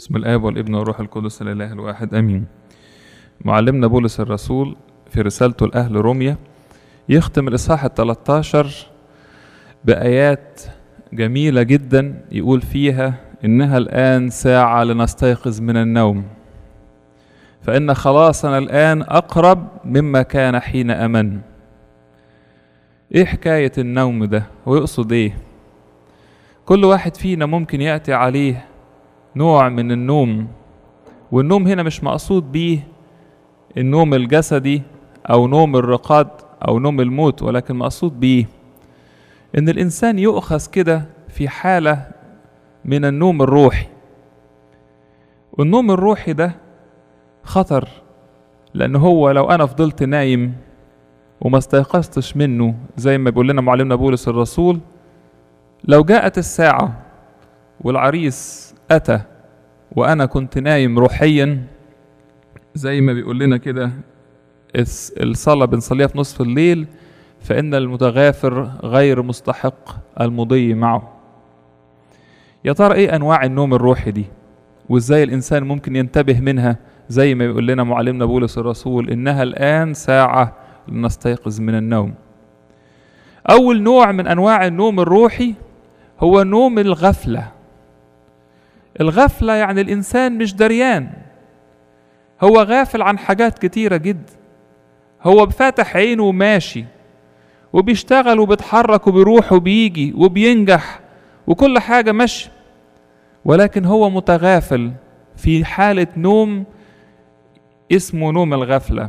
بسم الآب والابن والروح القدس الإله الواحد آمين معلمنا بولس الرسول في رسالته لأهل روميا يختم الإصحاح ال 13 بآيات جميلة جدا يقول فيها إنها الآن ساعة لنستيقظ من النوم فإن خلاصنا الآن أقرب مما كان حين أمن إيه حكاية النوم ده ويقصد إيه كل واحد فينا ممكن يأتي عليه نوع من النوم والنوم هنا مش مقصود بيه النوم الجسدي أو نوم الرقاد أو نوم الموت ولكن مقصود بيه إن الإنسان يؤخذ كده في حالة من النوم الروحي والنوم الروحي ده خطر لأن هو لو أنا فضلت نايم وما استيقظتش منه زي ما بيقول لنا معلمنا بولس الرسول لو جاءت الساعة والعريس أتى وأنا كنت نايم روحيا زي ما بيقول لنا كده الصلاة بنصليها في نصف الليل فإن المتغافر غير مستحق المضي معه يا ترى إيه أنواع النوم الروحي دي وإزاي الإنسان ممكن ينتبه منها زي ما بيقول لنا معلمنا بولس الرسول إنها الآن ساعة لنستيقظ من النوم أول نوع من أنواع النوم الروحي هو نوم الغفلة الغفلة يعني الإنسان مش دريان هو غافل عن حاجات كتيرة جدا هو فاتح عينه وماشي وبيشتغل وبيتحرك وبيروح وبيجي وبينجح وكل حاجة ماشي ولكن هو متغافل في حالة نوم اسمه نوم الغفلة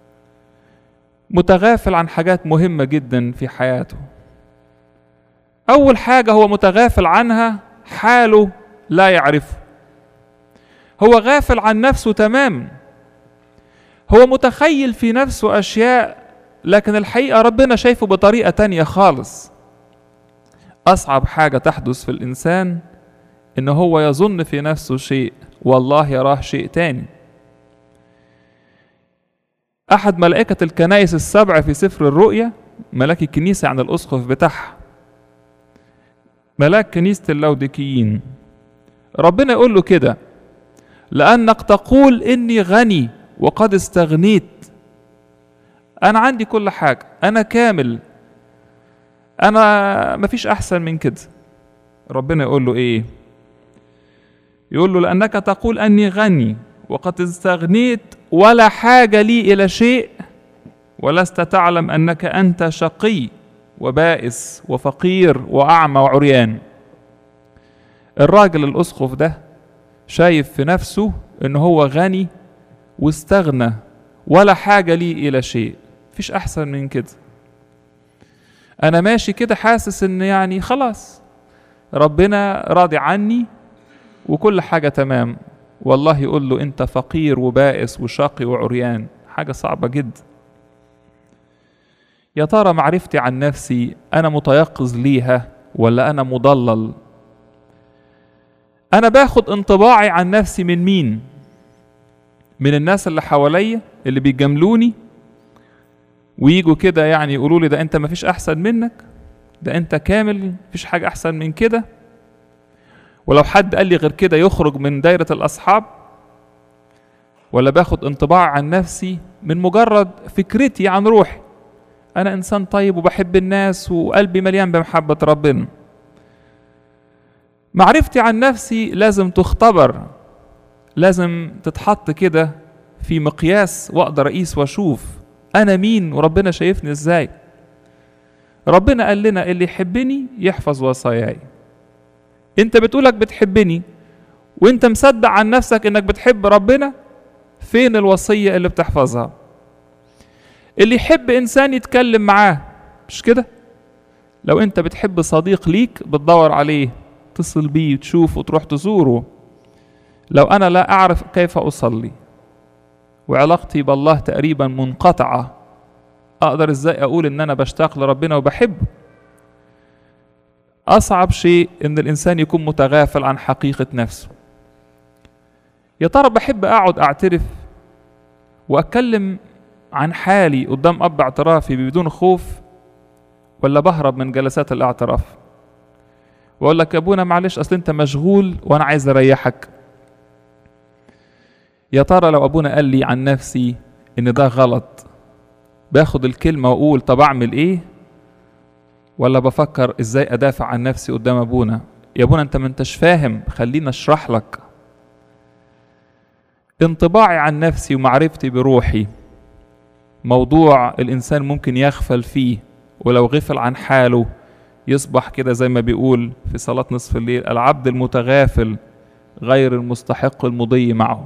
متغافل عن حاجات مهمة جدا في حياته أول حاجة هو متغافل عنها حاله لا يعرفه هو غافل عن نفسه تماما هو متخيل في نفسه أشياء لكن الحقيقة ربنا شايفه بطريقة تانية خالص أصعب حاجة تحدث في الإنسان إن هو يظن في نفسه شيء والله يراه شيء تاني أحد ملائكة الكنائس السبع في سفر الرؤيا ملاك الكنيسة عن الأسقف بتاعها ملاك كنيسة اللوديكيين ربنا يقول له كده لأنك تقول إني غني وقد استغنيت أنا عندي كل حاجة أنا كامل أنا مفيش أحسن من كده ربنا يقول له إيه يقول له لأنك تقول أني غني وقد استغنيت ولا حاجة لي إلى شيء ولست تعلم أنك أنت شقي وبائس وفقير وأعمى وعريان الراجل الأسقف ده شايف في نفسه إن هو غني واستغنى ولا حاجة لي إلى شيء مفيش أحسن من كده أنا ماشي كده حاسس إن يعني خلاص ربنا راضي عني وكل حاجة تمام والله يقول له أنت فقير وبائس وشقي وعريان حاجة صعبة جدا يا ترى معرفتي عن نفسي أنا متيقظ ليها ولا أنا مضلل أنا باخد انطباعي عن نفسي من مين من الناس اللي حواليا اللي بيجاملوني ويجوا كده يعني يقولوا لي ده انت مفيش احسن منك ده انت كامل مفيش حاجه احسن من كده ولو حد قال لي غير كده يخرج من دايره الاصحاب ولا باخد انطباع عن نفسي من مجرد فكرتي عن روحي انا انسان طيب وبحب الناس وقلبي مليان بمحبه ربنا معرفتي عن نفسي لازم تختبر لازم تتحط كده في مقياس واقدر اقيس واشوف انا مين وربنا شايفني ازاي ربنا قال لنا اللي يحبني يحفظ وصاياي انت بتقولك بتحبني وانت مصدق عن نفسك انك بتحب ربنا فين الوصية اللي بتحفظها اللي يحب انسان يتكلم معاه مش كده لو انت بتحب صديق ليك بتدور عليه تصل بيه تشوفه وتروح تزوره لو انا لا اعرف كيف اصلي وعلاقتي بالله تقريبا منقطعه اقدر ازاي اقول ان انا بشتاق لربنا وبحبه اصعب شيء ان الانسان يكون متغافل عن حقيقه نفسه يا ترى بحب اقعد اعترف واتكلم عن حالي قدام اب اعترافي بدون خوف ولا بهرب من جلسات الاعتراف واقول لك يا ابونا معلش اصل انت مشغول وانا عايز اريحك يا ترى لو ابونا قال لي عن نفسي ان ده غلط باخد الكلمه واقول طب اعمل ايه ولا بفكر ازاي ادافع عن نفسي قدام ابونا يا ابونا انت ما انتش فاهم خليني اشرح لك انطباعي عن نفسي ومعرفتي بروحي موضوع الانسان ممكن يغفل فيه ولو غفل عن حاله يصبح كده زي ما بيقول في صلاة نصف الليل العبد المتغافل غير المستحق المضي معه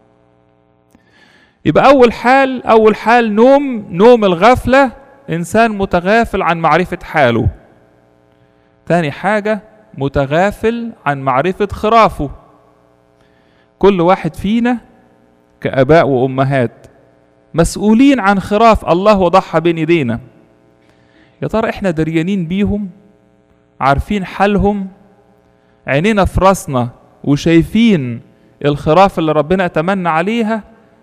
يبقى أول حال أول حال نوم نوم الغفلة إنسان متغافل عن معرفة حاله تاني حاجة متغافل عن معرفة خرافه كل واحد فينا كآباء وأمهات مسؤولين عن خراف الله وضعها بين ايدينا يا ترى احنا دريانين بيهم عارفين حالهم عينينا في راسنا وشايفين الخراف اللي ربنا اتمنى عليها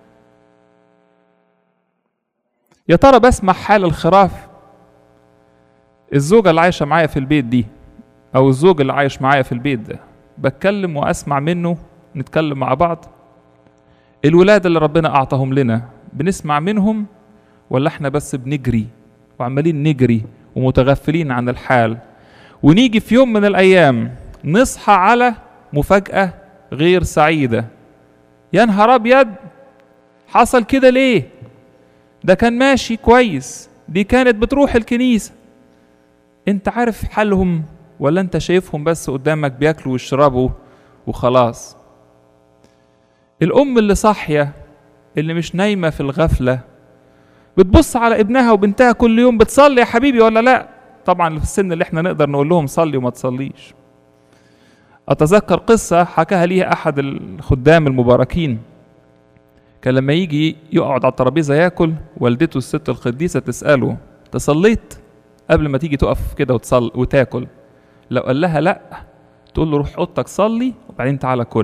يا ترى بسمع حال الخراف الزوجة اللي عايشة معايا في البيت دي أو الزوج اللي عايش معايا في البيت ده بتكلم وأسمع منه نتكلم مع بعض الولاد اللي ربنا أعطاهم لنا بنسمع منهم ولا احنا بس بنجري وعمالين نجري ومتغفلين عن الحال ونيجي في يوم من الأيام نصحى على مفاجأة غير سعيدة يا نهار أبيض حصل كده ليه ده كان ماشي كويس دي كانت بتروح الكنيسة انت عارف حالهم ولا انت شايفهم بس قدامك بياكلوا ويشربوا وخلاص الأم اللي صاحية اللي مش نايمة في الغفلة بتبص على ابنها وبنتها كل يوم بتصلي يا حبيبي ولا لا طبعا في السن اللي احنا نقدر نقول لهم صلي وما تصليش أتذكر قصة حكاها ليها أحد الخدام المباركين كان لما يجي يقعد على الترابيزة ياكل والدته الست القديسة تسأله تصليت قبل ما تيجي تقف كده وتصل وتاكل لو قال لها لا تقول له روح اوضتك صلي وبعدين تعالى كل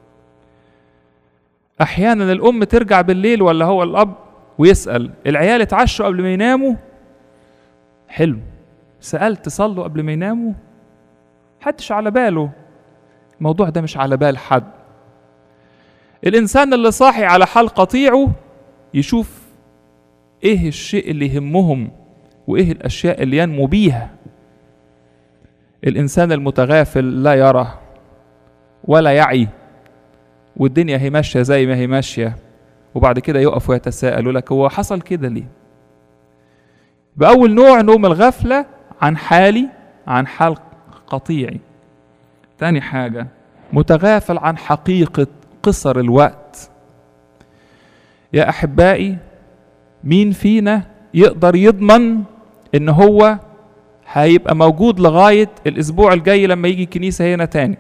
احيانا الام ترجع بالليل ولا هو الاب ويسال العيال اتعشوا قبل ما يناموا حلو سالت صلوا قبل ما يناموا حدش على باله الموضوع ده مش على بال حد الانسان اللي صاحي على حال قطيعه يشوف ايه الشيء اللي يهمهم وايه الاشياء اللي ينمو بيها الانسان المتغافل لا يرى ولا يعي والدنيا هي ماشيه زي ما هي ماشيه وبعد كده يقف ويتساءل يقول لك هو حصل كده ليه بأول نوع نوم الغفلة عن حالي عن حال قطيعي تاني حاجة متغافل عن حقيقة قصر الوقت يا أحبائي مين فينا يقدر يضمن إن هو هيبقى موجود لغاية الأسبوع الجاي لما يجي الكنيسة هنا تاني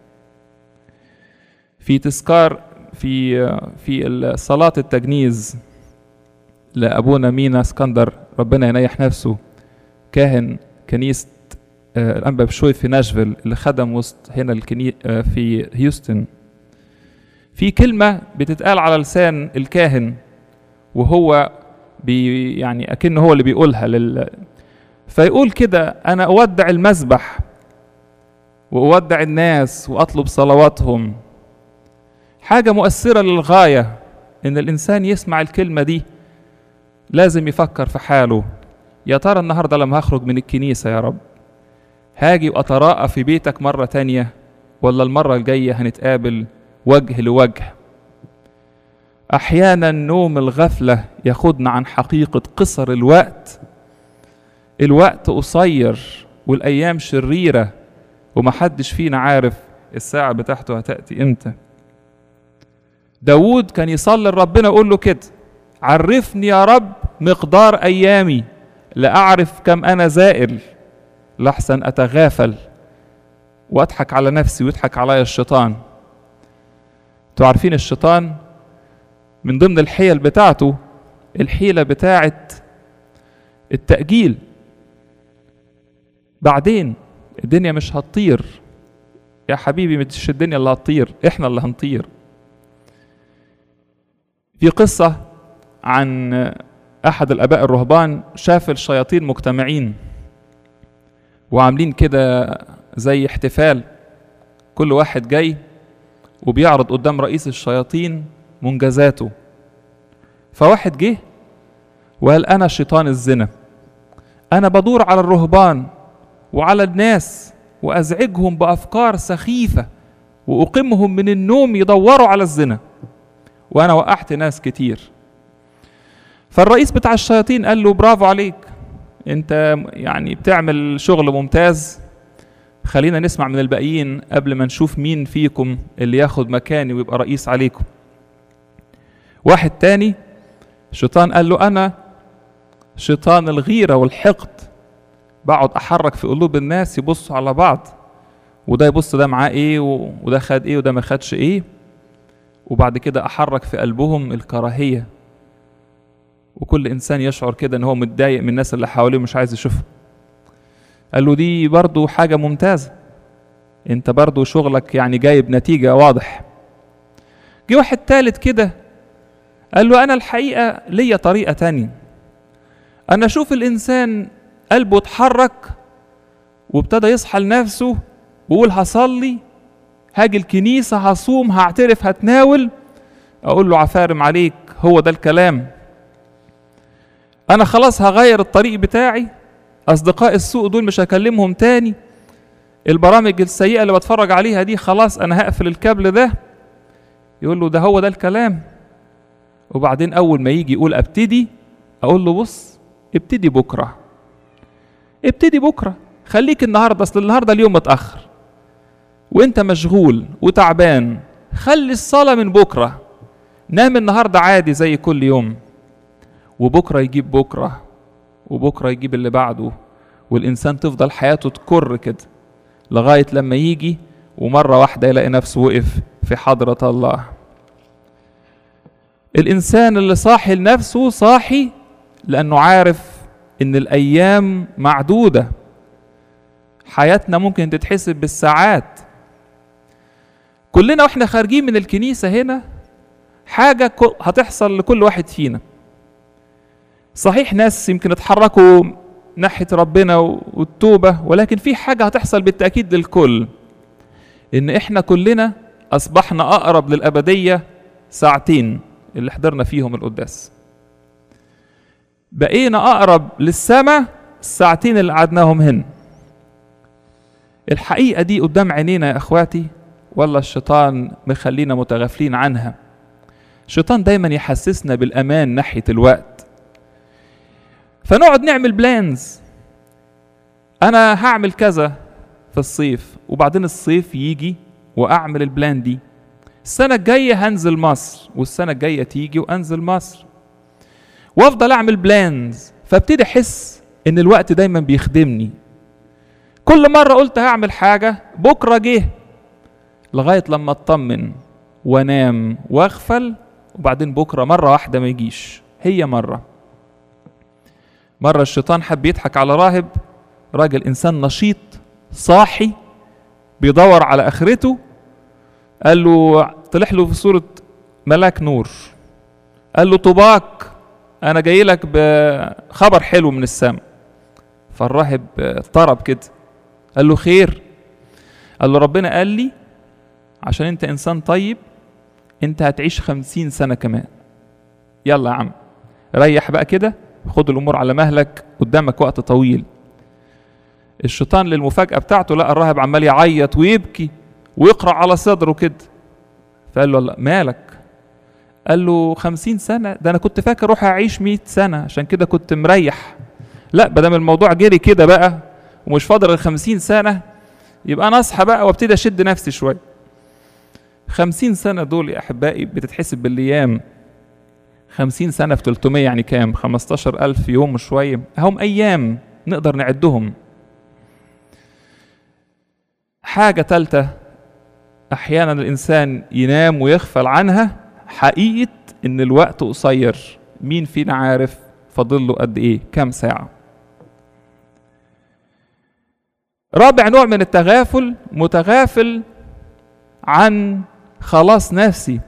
في تذكار في في صلاة التجنيز لأبونا مينا اسكندر ربنا ينيح نفسه كاهن كنيسة الأنبا بشوي في ناشفيل اللي خدم وسط هنا الكني في هيوستن في كلمة بتتقال على لسان الكاهن وهو بي يعني أكنه هو اللي بيقولها لل فيقول كده أنا أودع المسبح وأودع الناس وأطلب صلواتهم حاجة مؤثرة للغاية إن الإنسان يسمع الكلمة دي لازم يفكر في حاله يا ترى النهاردة لما هخرج من الكنيسة يا رب هاجي وأتراءى في بيتك مرة تانية ولا المرة الجاية هنتقابل وجه لوجه أحيانا نوم الغفلة ياخدنا عن حقيقة قصر الوقت الوقت قصير والأيام شريرة ومحدش فينا عارف الساعة بتاعته هتأتي إمتى داود كان يصلي لربنا يقول له كده عرفني يا رب مقدار أيامي لأعرف كم أنا زائل لحسن أتغافل وأضحك على نفسي ويضحك عليا الشيطان انتوا عارفين الشيطان من ضمن الحيل بتاعته الحيلة بتاعت التأجيل بعدين الدنيا مش هتطير يا حبيبي مش الدنيا اللي هتطير احنا اللي هنطير في قصة عن أحد الآباء الرهبان شاف الشياطين مجتمعين وعاملين كده زي احتفال كل واحد جاي وبيعرض قدام رئيس الشياطين منجزاته فواحد جه وقال انا شيطان الزنا انا بدور على الرهبان وعلى الناس وازعجهم بافكار سخيفه واقيمهم من النوم يدوروا على الزنا وانا وقعت ناس كتير فالرئيس بتاع الشياطين قال له برافو عليك انت يعني بتعمل شغل ممتاز خلينا نسمع من الباقيين قبل ما نشوف مين فيكم اللي ياخد مكاني ويبقى رئيس عليكم واحد تاني شيطان قال له انا شيطان الغيرة والحقد بقعد احرك في قلوب الناس يبصوا على بعض وده يبص ده معاه ايه وده خد ايه وده ما خدش ايه وبعد كده احرك في قلبهم الكراهية وكل انسان يشعر كده ان هو متضايق من الناس اللي حواليه ومش عايز يشوفهم قال له دي برضو حاجة ممتازة انت برضو شغلك يعني جايب نتيجة واضح جه واحد تالت كده قال له انا الحقيقة ليا طريقة تانية انا اشوف الانسان قلبه اتحرك وابتدى يصحى لنفسه ويقول هصلي هاجي الكنيسة هصوم هعترف هتناول اقول له عفارم عليك هو ده الكلام انا خلاص هغير الطريق بتاعي اصدقاء السوء دول مش هكلمهم تاني البرامج السيئة اللي بتفرج عليها دي خلاص انا هقفل الكابل ده يقول له ده هو ده الكلام وبعدين اول ما يجي يقول ابتدي اقول له بص ابتدي بكره ابتدي بكره خليك النهارده اصل النهارده اليوم متاخر وانت مشغول وتعبان خلي الصلاه من بكره نام النهارده عادي زي كل يوم وبكره يجيب بكره وبكره يجيب اللي بعده والانسان تفضل حياته تكر كده لغايه لما يجي ومره واحده يلاقي نفسه وقف في حضره الله الانسان اللي صاحي لنفسه صاحي لانه عارف ان الايام معدوده حياتنا ممكن تتحسب بالساعات كلنا واحنا خارجين من الكنيسه هنا حاجه هتحصل لكل واحد فينا صحيح ناس يمكن اتحركوا ناحيه ربنا والتوبه ولكن في حاجه هتحصل بالتاكيد للكل ان احنا كلنا اصبحنا اقرب للابديه ساعتين اللي حضرنا فيهم القداس بقينا اقرب للسماء الساعتين اللي قعدناهم هنا الحقيقه دي قدام عينينا يا اخواتي ولا الشيطان مخلينا متغافلين عنها الشيطان دايما يحسسنا بالامان ناحيه الوقت فنقعد نعمل بلانز انا هعمل كذا في الصيف وبعدين الصيف يجي واعمل البلان دي السنة الجاية هنزل مصر والسنة الجاية تيجي وانزل مصر وافضل اعمل بلانز فابتدي احس ان الوقت دايما بيخدمني كل مرة قلت هعمل حاجة بكرة جه لغاية لما اطمن وانام واغفل وبعدين بكرة مرة واحدة ما يجيش هي مرة مرة الشيطان حب يضحك على راهب راجل إنسان نشيط صاحي بيدور على آخرته قال له طلع له في صورة ملاك نور قال له طوباك أنا جاي لك بخبر حلو من السماء فالراهب اضطرب كده قال له خير قال له ربنا قال لي عشان انت انسان طيب انت هتعيش خمسين سنة كمان يلا يا عم ريح بقى كده خد الامور على مهلك قدامك وقت طويل الشيطان للمفاجأة بتاعته لقى الراهب عمال يعيط ويبكي ويقرأ على صدره كده فقال له مالك قال له خمسين سنة ده أنا كنت فاكر روح أعيش مئة سنة عشان كده كنت مريح لا بدل الموضوع جري كده بقى ومش فاضل غير خمسين سنة يبقى أنا أصحى بقى وابتدي أشد نفسي شوية خمسين سنة دول يا أحبائي بتتحسب بالأيام خمسين سنة في 300 يعني كام خمستاشر ألف يوم وشوية هم أيام نقدر نعدهم حاجة تالتة أحيانا الإنسان ينام ويغفل عنها حقيقة إن الوقت قصير مين فينا عارف فاضل له قد إيه كام ساعة رابع نوع من التغافل متغافل عن خلاص نفسي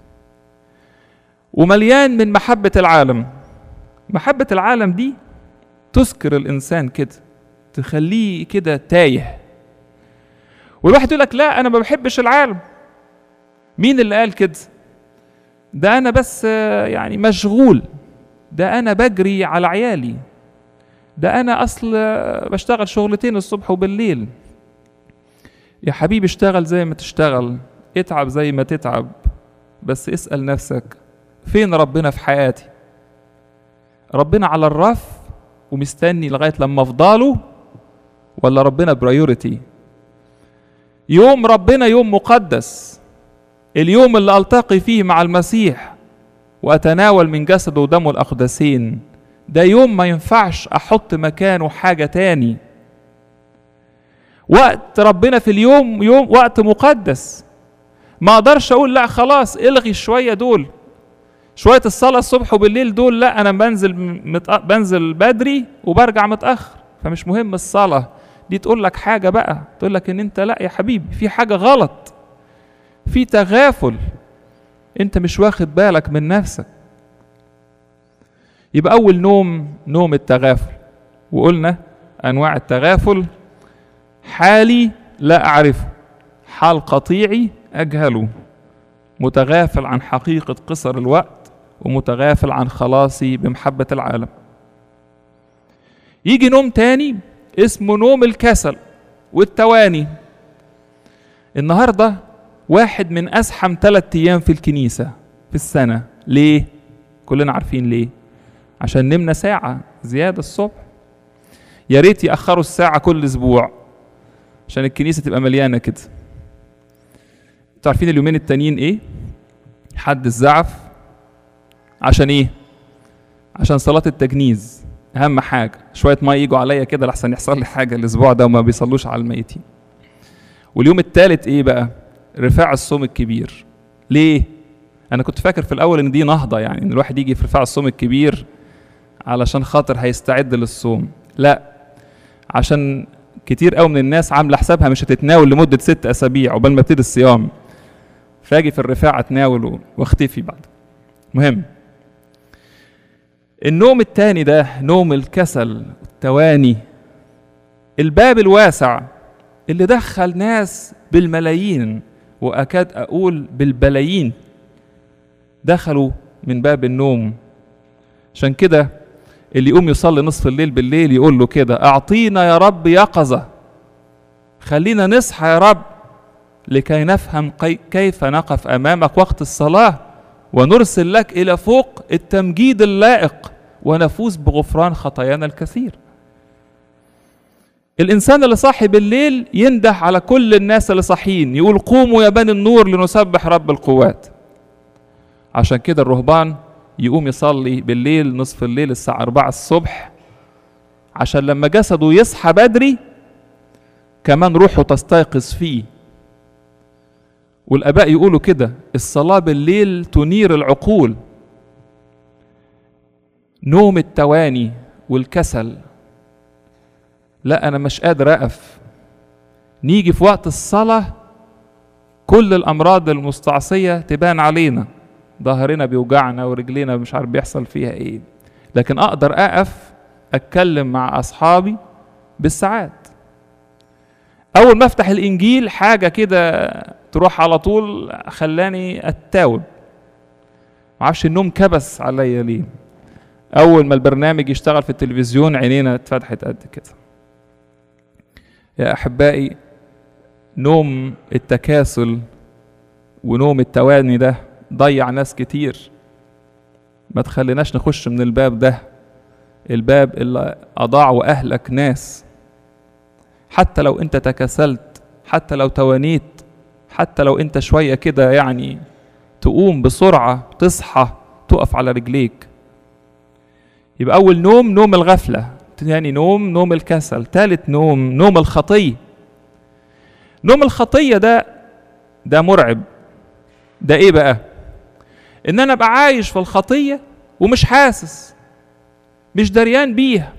ومليان من محبة العالم محبة العالم دي تسكر الإنسان كده تخليه كده تايه والواحد يقول لك لا أنا ما بحبش العالم مين اللي قال كده ده انا بس يعني مشغول ده انا بجري على عيالي ده انا اصل بشتغل شغلتين الصبح وبالليل يا حبيبي اشتغل زي ما تشتغل اتعب زي ما تتعب بس اسأل نفسك فين ربنا في حياتي ربنا على الرف ومستني لغاية لما افضله ولا ربنا برايورتي يوم ربنا يوم مقدس اليوم اللي التقي فيه مع المسيح واتناول من جسده ودمه الاقدسين ده يوم ما ينفعش احط مكانه حاجه تاني وقت ربنا في اليوم يوم وقت مقدس ما اقدرش اقول لا خلاص الغي الشويه دول شويه الصلاه الصبح وبالليل دول لا انا بنزل متأ... بنزل بدري وبرجع متاخر فمش مهم الصلاه دي تقول لك حاجه بقى تقول لك ان انت لا يا حبيبي في حاجه غلط في تغافل انت مش واخد بالك من نفسك يبقى اول نوم نوم التغافل وقلنا انواع التغافل حالي لا اعرفه حال قطيعي اجهله متغافل عن حقيقه قصر الوقت ومتغافل عن خلاصي بمحبه العالم يجي نوم تاني اسمه نوم الكسل والتواني النهارده واحد من ازحم ثلاث ايام في الكنيسه في السنه ليه كلنا عارفين ليه عشان نمنا ساعه زياده الصبح يا ريت ياخروا الساعه كل اسبوع عشان الكنيسه تبقى مليانه كده انتوا عارفين اليومين التانيين ايه حد الزعف عشان ايه عشان صلاه التجنيز اهم حاجه شويه ميه يجوا عليا كده لحسن يحصل لي حاجه الاسبوع ده وما بيصلوش على الميتين واليوم الثالث ايه بقى رفاع الصوم الكبير ليه انا كنت فاكر في الاول ان دي نهضه يعني ان الواحد يجي في رفاع الصوم الكبير علشان خاطر هيستعد للصوم لا عشان كتير قوي من الناس عامله حسابها مش هتتناول لمده ست اسابيع عقبال ما ابتدي الصيام فاجي في الرفاع اتناول واختفي بعد مهم النوم التاني ده نوم الكسل التواني الباب الواسع اللي دخل ناس بالملايين واكاد اقول بالبلايين دخلوا من باب النوم عشان كده اللي يقوم يصلي نصف الليل بالليل يقول له كده اعطينا يا رب يقظه خلينا نصحى يا رب لكي نفهم كيف نقف امامك وقت الصلاه ونرسل لك الى فوق التمجيد اللائق ونفوز بغفران خطايانا الكثير الانسان اللي صاحي بالليل ينده على كل الناس اللي صاحيين يقول قوموا يا بني النور لنسبح رب القوات عشان كده الرهبان يقوم يصلي بالليل نصف الليل الساعة 4 الصبح عشان لما جسده يصحى بدري كمان روحه تستيقظ فيه والآباء يقولوا كده الصلاة بالليل تنير العقول نوم التواني والكسل لا أنا مش قادر أقف نيجي في وقت الصلاة كل الأمراض المستعصية تبان علينا ظهرنا بيوجعنا ورجلينا مش عارف بيحصل فيها ايه لكن اقدر اقف اتكلم مع اصحابي بالساعات اول ما افتح الانجيل حاجه كده تروح على طول خلاني اتاوب معرفش النوم كبس عليا ليه اول ما البرنامج يشتغل في التلفزيون عينينا اتفتحت قد كده يا احبائي نوم التكاسل ونوم التواني ده ضيع ناس كتير ما تخليناش نخش من الباب ده الباب اللي أضاع وأهلك ناس حتى لو أنت تكاسلت حتى لو توانيت حتى لو أنت شوية كده يعني تقوم بسرعة تصحى تقف على رجليك يبقى أول نوم نوم الغفلة تاني نوم نوم الكسل تالت نوم نوم الخطية نوم الخطية ده ده مرعب ده ايه بقى ان انا ابقى عايش في الخطيه ومش حاسس مش دريان بيها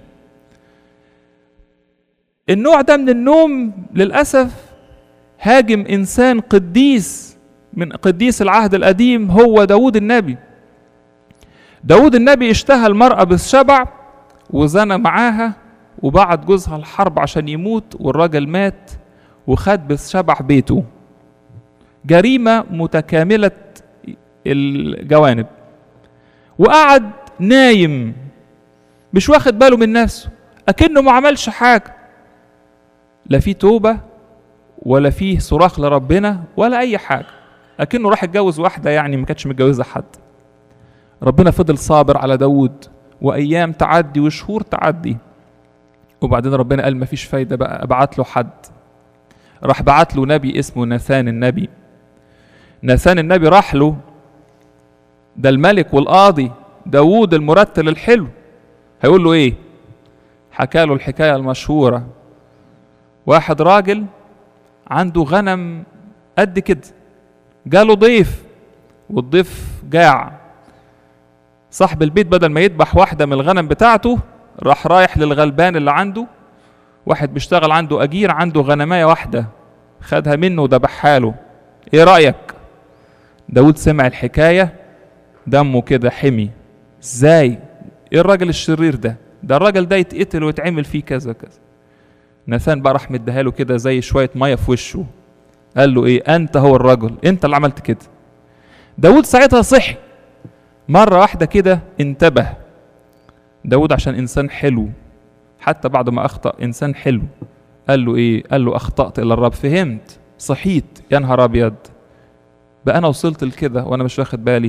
النوع ده من النوم للاسف هاجم انسان قديس من قديس العهد القديم هو داود النبي داود النبي اشتهى المرأة بالشبع وزنى معاها وبعت جوزها الحرب عشان يموت والراجل مات وخد بالشبع بيته جريمة متكاملة الجوانب وقعد نايم مش واخد باله من نفسه اكنه ما عملش حاجه لا في توبه ولا فيه صراخ لربنا ولا اي حاجه اكنه راح يتجوز واحده يعني ما كانتش متجوزه حد ربنا فضل صابر على داود وايام تعدي وشهور تعدي وبعدين ربنا قال مفيش فايده بقى ابعت له حد راح بعت له نبي اسمه ناثان النبي ناثان النبي راح له ده الملك والقاضي داوود المرتل الحلو هيقول له ايه حكى له الحكايه المشهوره واحد راجل عنده غنم قد كده جاله ضيف والضيف جاع صاحب البيت بدل ما يذبح واحدة من الغنم بتاعته راح رايح للغلبان اللي عنده واحد بيشتغل عنده أجير عنده غنماية واحدة خدها منه وذبحها له ايه رأيك داود سمع الحكاية دمه كده حمي ازاي ايه الراجل الشرير ده ده الراجل ده يتقتل ويتعمل فيه كذا كذا ناثان بقى راح مديها له كده زي شويه ميه في وشه قال له ايه انت هو الرجل انت اللي عملت كده داود ساعتها صحي مره واحده كده انتبه داود عشان انسان حلو حتى بعد ما اخطا انسان حلو قال له ايه قال له اخطات الى الرب فهمت صحيت يا نهار ابيض بقى انا وصلت لكده وانا مش واخد بالي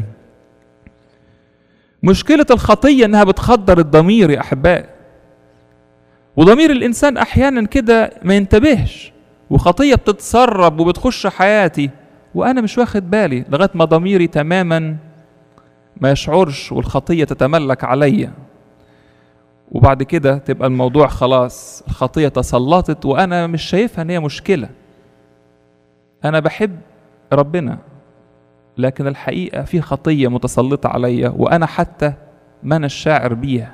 مشكله الخطيه انها بتخدر الضمير يا احبائي وضمير الانسان احيانا كده ما ينتبهش وخطيه بتتسرب وبتخش حياتي وانا مش واخد بالي لغايه ما ضميري تماما ما يشعرش والخطيه تتملك عليا وبعد كده تبقى الموضوع خلاص الخطيه تسلطت وانا مش شايفها ان هي مشكله انا بحب ربنا لكن الحقيقه في خطيه متسلطه عليا وانا حتى ما انا الشاعر بيها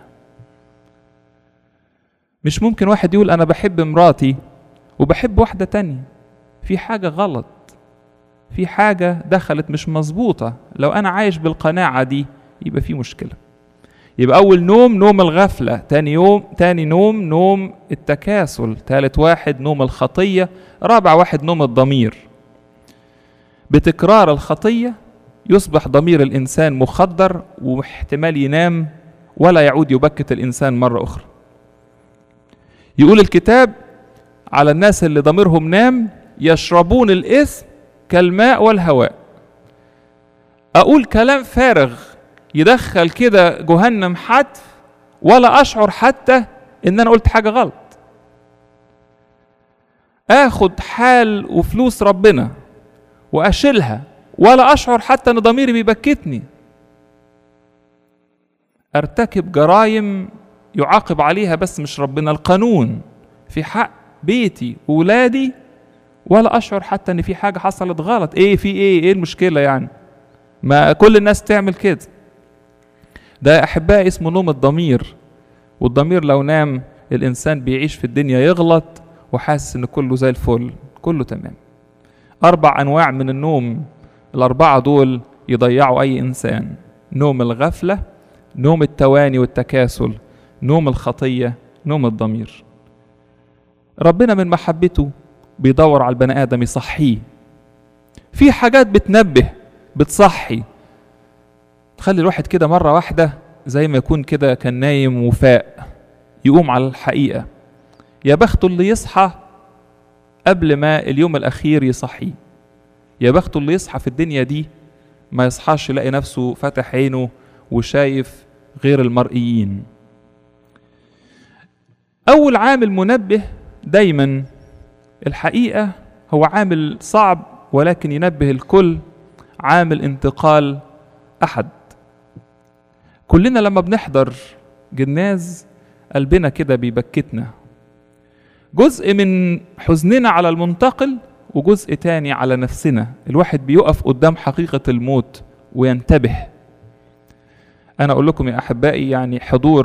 مش ممكن واحد يقول انا بحب مراتي وبحب واحده تانية في حاجه غلط في حاجه دخلت مش مظبوطه لو انا عايش بالقناعه دي يبقى في مشكله يبقى اول نوم نوم الغفله تاني يوم تاني نوم نوم التكاسل تالت واحد نوم الخطيه رابع واحد نوم الضمير بتكرار الخطيه يصبح ضمير الانسان مخدر واحتمال ينام ولا يعود يبكت الانسان مره اخرى يقول الكتاب على الناس اللي ضميرهم نام يشربون الإثم كالماء والهواء أقول كلام فارغ يدخل كده جهنم حتف ولا أشعر حتى إن أنا قلت حاجة غلط آخد حال وفلوس ربنا وأشيلها ولا أشعر حتى إن ضميري بيبكتني أرتكب جرائم يعاقب عليها بس مش ربنا القانون في حق بيتي وولادي ولا اشعر حتى ان في حاجه حصلت غلط ايه في ايه ايه المشكله يعني ما كل الناس تعمل كده ده يا احبائي اسمه نوم الضمير والضمير لو نام الانسان بيعيش في الدنيا يغلط وحاسس ان كله زي الفل كله تمام اربع انواع من النوم الاربعه دول يضيعوا اي انسان نوم الغفله نوم التواني والتكاسل نوم الخطيه نوم الضمير ربنا من محبته بيدور على البني ادم يصحيه في حاجات بتنبه بتصحي تخلي الواحد كده مره واحده زي ما يكون كده كان نايم وفاق يقوم على الحقيقه يا بخته اللي يصحى قبل ما اليوم الاخير يصحيه يا بخته اللي يصحى في الدنيا دي ما يصحاش يلاقي نفسه فاتح عينه وشايف غير المرئيين أول عامل منبه دايما الحقيقة هو عامل صعب ولكن ينبه الكل عامل انتقال أحد كلنا لما بنحضر جناز قلبنا كده بيبكتنا جزء من حزننا على المنتقل وجزء تاني على نفسنا الواحد بيقف قدام حقيقة الموت وينتبه أنا أقول لكم يا أحبائي يعني حضور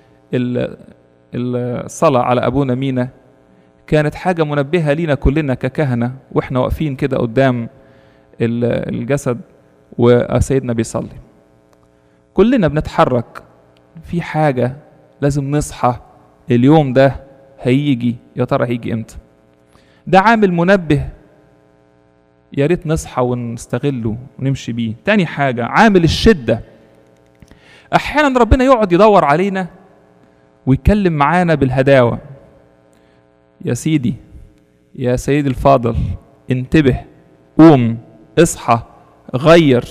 الصلاة على أبونا مينا كانت حاجة منبهة لينا كلنا ككهنة وإحنا واقفين كده قدام الجسد وسيدنا بيصلي كلنا بنتحرك في حاجة لازم نصحى اليوم ده هيجي يا ترى هيجي امتى ده عامل منبه يا ريت نصحى ونستغله ونمشي بيه تاني حاجة عامل الشدة أحيانا ربنا يقعد يدور علينا ويتكلم معانا بالهداوة يا سيدي يا سيدي الفاضل انتبه قوم اصحى غير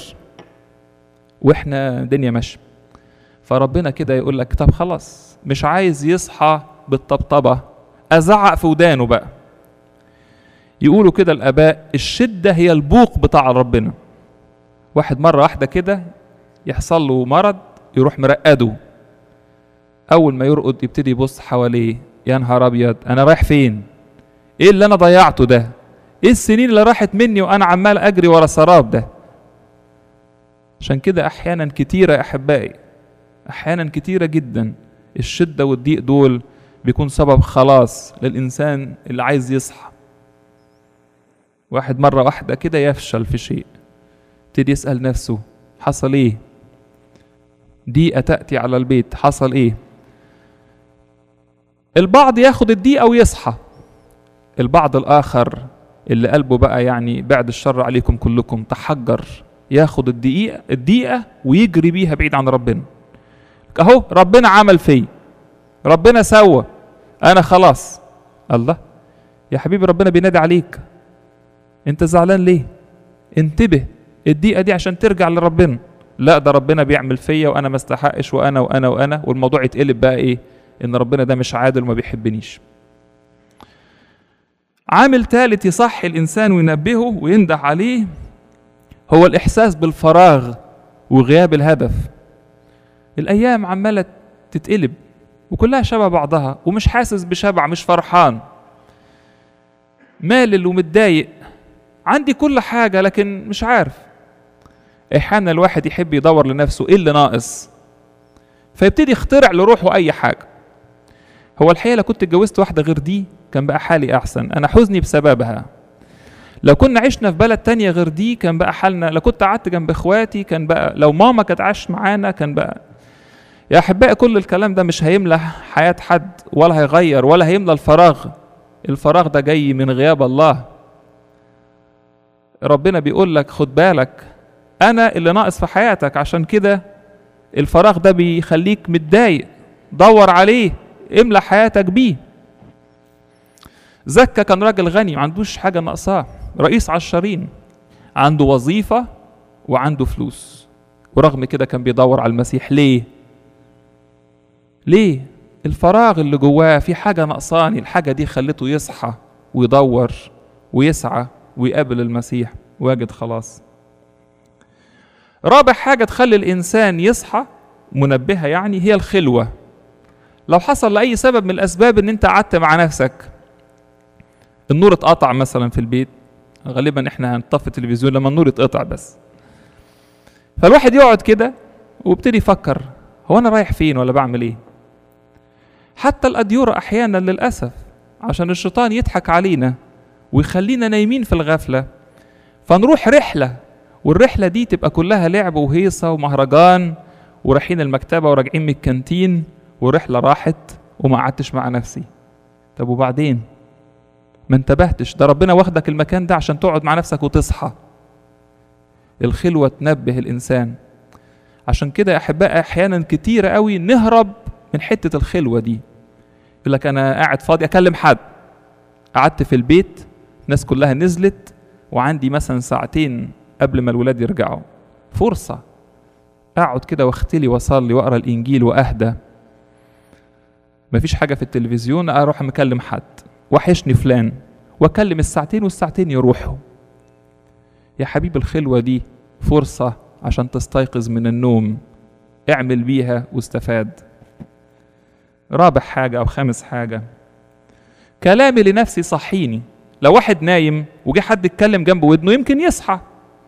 واحنا الدنيا ماشيه فربنا كده يقول لك طب خلاص مش عايز يصحى بالطبطبه ازعق في ودانه بقى يقولوا كده الاباء الشده هي البوق بتاع ربنا واحد مره واحده كده يحصل له مرض يروح مرقده اول ما يرقد يبتدي يبص حواليه يا نهار ابيض انا رايح فين ايه اللي انا ضيعته ده ايه السنين اللي راحت مني وانا عمال اجري ورا سراب ده عشان كده احيانا كتيره يا احبائي احيانا كتيره جدا الشده والضيق دول بيكون سبب خلاص للانسان اللي عايز يصحى واحد مره واحده كده يفشل في شيء يبتدي يسال نفسه حصل ايه ضيقه تاتي على البيت حصل ايه البعض ياخد الدقيقه ويصحى البعض الاخر اللي قلبه بقى يعني بعد الشر عليكم كلكم تحجر ياخد الدقيقة الدقيقة ويجري بيها بعيد عن ربنا اهو ربنا عمل فيا ربنا سوى انا خلاص الله يا حبيبي ربنا بينادي عليك انت زعلان ليه انتبه الدقيقة دي عشان ترجع لربنا لا ده ربنا بيعمل فيا وانا ما استحقش وانا وانا وانا والموضوع يتقلب بقى ايه ان ربنا ده مش عادل وما بيحبنيش عامل ثالث يصحي الانسان وينبهه وينده عليه هو الاحساس بالفراغ وغياب الهدف الايام عماله تتقلب وكلها شبه بعضها ومش حاسس بشبع مش فرحان مالل ومتضايق عندي كل حاجه لكن مش عارف احيانا الواحد يحب يدور لنفسه ايه اللي ناقص فيبتدي يخترع لروحه اي حاجه هو الحقيقه لو كنت اتجوزت واحده غير دي كان بقى حالي احسن انا حزني بسببها لو كنا عشنا في بلد تانية غير دي كان بقى حالنا لو كنت قعدت جنب اخواتي كان بقى لو ماما كانت عاشت معانا كان بقى يا احبائي كل الكلام ده مش هيملى حياة حد ولا هيغير ولا هيملى الفراغ الفراغ ده جاي من غياب الله ربنا بيقول لك خد بالك انا اللي ناقص في حياتك عشان كده الفراغ ده بيخليك متضايق دور عليه املى حياتك بيه زكا كان راجل غني ما عندوش حاجة ناقصاه رئيس عشرين عنده وظيفة وعنده فلوس ورغم كده كان بيدور على المسيح ليه ليه الفراغ اللي جواه في حاجة ناقصاني الحاجة دي خلته يصحى ويدور ويسعى ويقابل المسيح واجد خلاص رابع حاجة تخلي الإنسان يصحى منبهة يعني هي الخلوة لو حصل لأي سبب من الأسباب إن أنت قعدت مع نفسك النور اتقطع مثلا في البيت غالبا احنا هنطفي التلفزيون لما النور يتقطع بس فالواحد يقعد كده ويبتدي يفكر هو انا رايح فين ولا بعمل ايه حتى الاديوره احيانا للاسف عشان الشيطان يضحك علينا ويخلينا نايمين في الغفله فنروح رحله والرحله دي تبقى كلها لعب وهيصه ومهرجان ورايحين المكتبه وراجعين من الكانتين والرحله راحت وما قعدتش مع نفسي طب وبعدين ما انتبهتش ده ربنا واخدك المكان ده عشان تقعد مع نفسك وتصحى الخلوة تنبه الإنسان عشان كده يا أحباء أحيانا كتيرة قوي نهرب من حتة الخلوة دي يقول لك أنا قاعد فاضي أكلم حد قعدت في البيت الناس كلها نزلت وعندي مثلا ساعتين قبل ما الولاد يرجعوا فرصة أقعد كده واختلي وأصلي وأقرأ الإنجيل وأهدى مفيش حاجة في التلفزيون أروح مكلم حد وحشني فلان واكلم الساعتين والساعتين يروحوا يا حبيب الخلوة دي فرصة عشان تستيقظ من النوم اعمل بيها واستفاد رابع حاجة أو خامس حاجة كلامي لنفسي صحيني لو واحد نايم وجه حد يتكلم جنب ودنه يمكن يصحى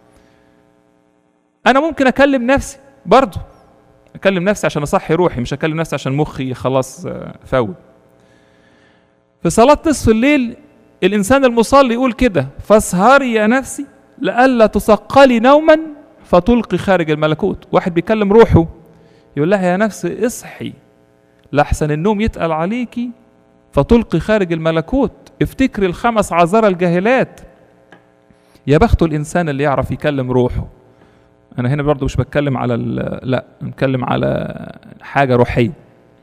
أنا ممكن أكلم نفسي برضه أكلم نفسي عشان أصحي روحي مش أكلم نفسي عشان مخي خلاص فوت في صلاة نصف الليل الإنسان المصلي يقول كده فاسهري يا نفسي لئلا تثقلي نوما فتلقي خارج الملكوت واحد بيكلم روحه يقول لها يا نفس اصحي لحسن النوم يتقل عليكي فتلقي خارج الملكوت افتكري الخمس عذارى الجاهلات يا بخته الانسان اللي يعرف يكلم روحه انا هنا برضو مش بتكلم على لا نتكلم على حاجه روحيه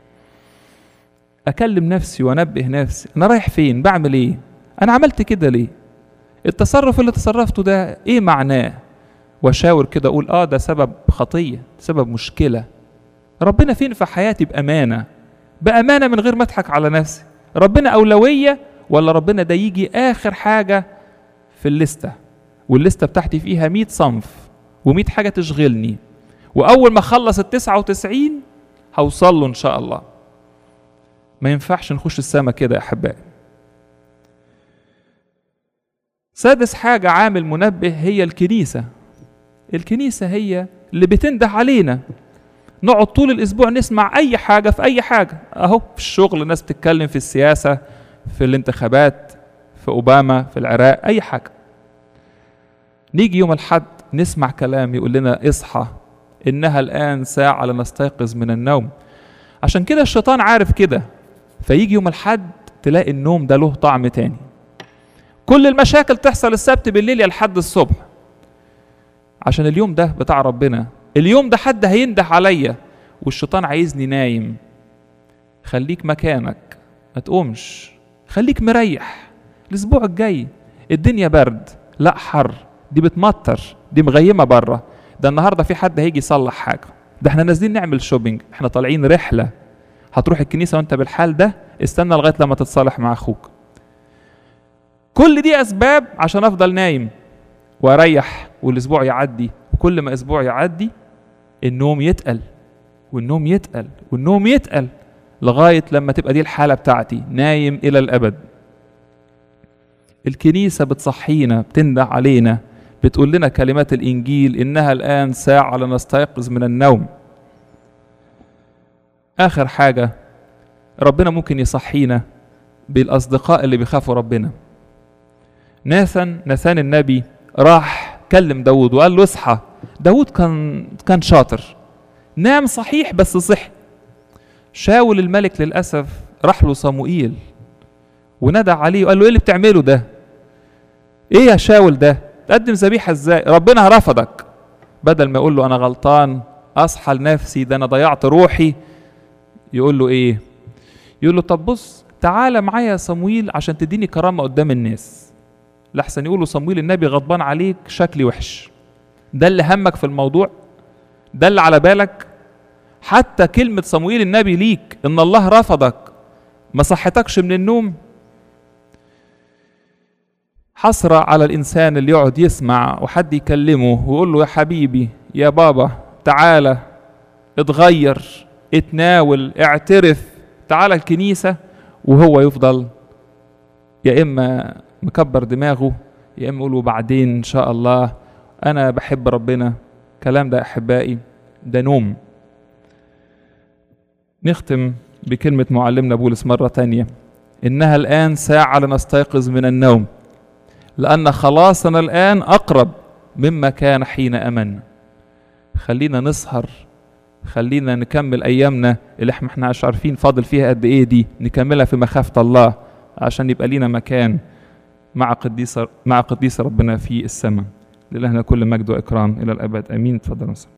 اكلم نفسي وانبه نفسي انا رايح فين بعمل ايه انا عملت كده ليه التصرف اللي تصرفته ده ايه معناه واشاور كده اقول اه ده سبب خطيه سبب مشكله ربنا فين في حياتي بامانه بامانه من غير ما اضحك على نفسي ربنا اولويه ولا ربنا ده يجي اخر حاجه في الليسته والليسته بتاعتي فيها 100 صنف و100 حاجه تشغلني واول ما اخلص ال 99 هوصل له ان شاء الله ما ينفعش نخش السما كده يا احبائي سادس حاجة عامل منبه هي الكنيسة الكنيسة هي اللي بتنده علينا نقعد طول الأسبوع نسمع أي حاجة في أي حاجة أهو في الشغل ناس بتتكلم في السياسة في الانتخابات في أوباما في العراق أي حاجة نيجي يوم الحد نسمع كلام يقول لنا اصحى إنها الآن ساعة لنستيقظ من النوم عشان كده الشيطان عارف كده فيجي يوم الحد تلاقي النوم ده له طعم تاني كل المشاكل تحصل السبت بالليل يا لحد الصبح عشان اليوم ده بتاع ربنا اليوم ده حد هينده عليا والشيطان عايزني نايم خليك مكانك ما تقومش خليك مريح الاسبوع الجاي الدنيا برد لا حر دي بتمطر دي مغيمه بره ده النهارده في حد هيجي يصلح حاجه ده احنا نازلين نعمل شوبينج احنا طالعين رحله هتروح الكنيسه وانت بالحال ده استنى لغايه لما تتصالح مع اخوك كل دي اسباب عشان افضل نايم واريح والاسبوع يعدي وكل ما اسبوع يعدي النوم يتقل والنوم يتقل والنوم يتقل لغايه لما تبقى دي الحاله بتاعتي نايم الى الابد الكنيسه بتصحينا بتنده علينا بتقول لنا كلمات الانجيل انها الان ساعه لنستيقظ من النوم اخر حاجه ربنا ممكن يصحينا بالاصدقاء اللي بيخافوا ربنا ناثن ناثان النبي راح كلم داود وقال له اصحى داود كان كان شاطر نام صحيح بس صحي شاول الملك للأسف راح له صموئيل ونادى عليه وقال له ايه اللي بتعمله ده ايه يا شاول ده تقدم ذبيحة ازاي ربنا رفضك بدل ما يقول له انا غلطان اصحى لنفسي ده انا ضيعت روحي يقول له ايه يقول له طب بص تعالى معايا يا صمويل عشان تديني كرامة قدام الناس لحسن يقولوا صمويل النبي غضبان عليك شكلي وحش ده اللي همك في الموضوع ده اللي على بالك حتى كلمة صمويل النبي ليك إن الله رفضك ما صحتكش من النوم حسرة على الإنسان اللي يقعد يسمع وحد يكلمه ويقول له يا حبيبي يا بابا تعالى اتغير اتناول اعترف تعالى الكنيسة وهو يفضل يا إما مكبر دماغه يا إما يقول وبعدين إن شاء الله أنا بحب ربنا كلام ده أحبائي ده نوم نختم بكلمة معلمنا بولس مرة تانية إنها الآن ساعة لنستيقظ من النوم لأن خلاصنا الآن أقرب مما كان حين أمنا خلينا نسهر خلينا نكمل أيامنا اللي احنا احنا مش عارفين فاضل فيها قد إيه دي نكملها في مخافة الله عشان يبقى لينا مكان مع قديس مع قديس ربنا في السماء لله كل مجد وإكرام إلى الأبد آمين تفضل